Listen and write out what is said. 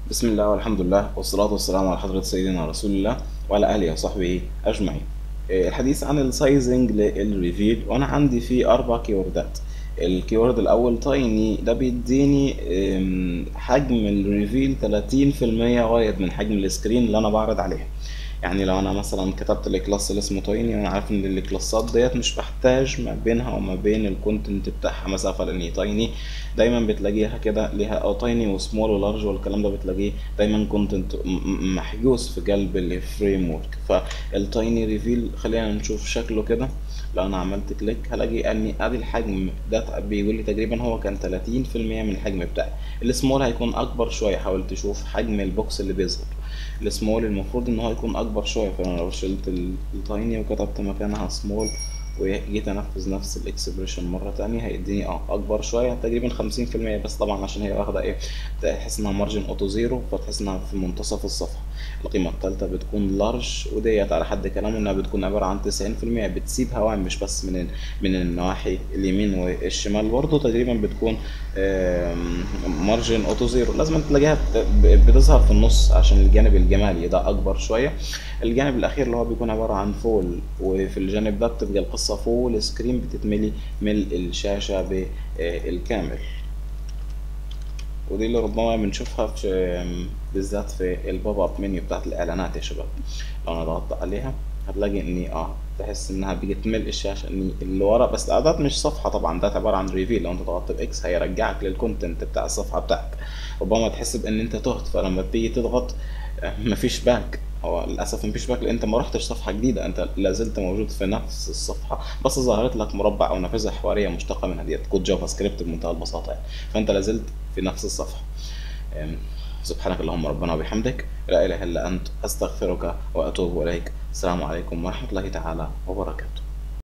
بسم الله والحمد لله والصلاة والسلام على حضرة سيدنا رسول الله وعلى آله وصحبه أجمعين. آه، الحديث عن السايزنج للريفيل وأنا عندي فيه أربع كيوردات. الكيورد الأول تايني ده بيديني آم، حجم الريفيل 30% وايد من حجم السكرين اللي أنا بعرض عليها. يعني لو انا مثلا كتبت الكلاس اللي اسمه تايني وانا عارف ان الكلاسات ديت مش بحتاج ما بينها وما بين الكونتنت بتاعها مسافه لان تايني دايما بتلاقيها كده ليها او تايني وسمول ولارج والكلام ده بتلاقيه دايما كونتنت محجوز في قلب الفريم ورك فالتايني ريفيل خلينا نشوف شكله كده لو انا عملت كليك هلاقي اني ادي الحجم ده بيقول لي تقريبا هو كان 30% من الحجم بتاعي السمول هيكون اكبر شويه حاول تشوف حجم البوكس اللي بيظهر السمول المفروض ان هو يكون اكبر شويه فانا لو شلت ال- التايني وكتبت مكانها سمول وجيت انفذ نفس الاكسبريشن مره تانية هيديني اه اكبر شويه تقريبا 50% بس طبعا عشان هي واخده ايه تحس انها مارجن اوتو زيرو فتحس انها في منتصف الصفحه القيمه الثالثه بتكون لارج وديت على حد كلامه انها بتكون عباره عن 90% بتسيب هوامش بس من ال- من النواحي اليمين والشمال برضه تقريبا بتكون مارجن اوتو زيرو لازم تلاقيها بت- ب- بتظهر في النص عشان الجانب الجمالي ده اكبر شويه الجانب الاخير اللي هو بيكون عباره عن فول وفي الجانب ده بتبقى القصه فول سكرين بتتملي ملء الشاشه بالكامل ودي اللي ربما بنشوفها في بالذات في البوب اب منيو بتاعت الاعلانات يا شباب لو انا ضغطت عليها هتلاقي اني اه تحس انها بتملء الشاشه اني اللي ورا بس ده مش صفحه طبعا ده عباره عن ريفيل لو انت ضغطت باكس هيرجعك للكونتنت بتاع الصفحه بتاعك ربما تحس بان انت تهت فلما بتيجي تضغط آه، مفيش باك هو للاسف مفيش باك لان انت ما رحتش صفحه جديده انت لازلت موجود في نفس الصفحه بس ظهرت لك مربع او نافذه حواريه مشتقه منها ديت كود جافا سكريبت بمنتهى البساطه يعني فانت لازلت في نفس الصفحه أم، سبحانك اللهم ربنا وبحمدك لا اله الا انت استغفرك واتوب اليك السلام عليكم ورحمه الله تعالى وبركاته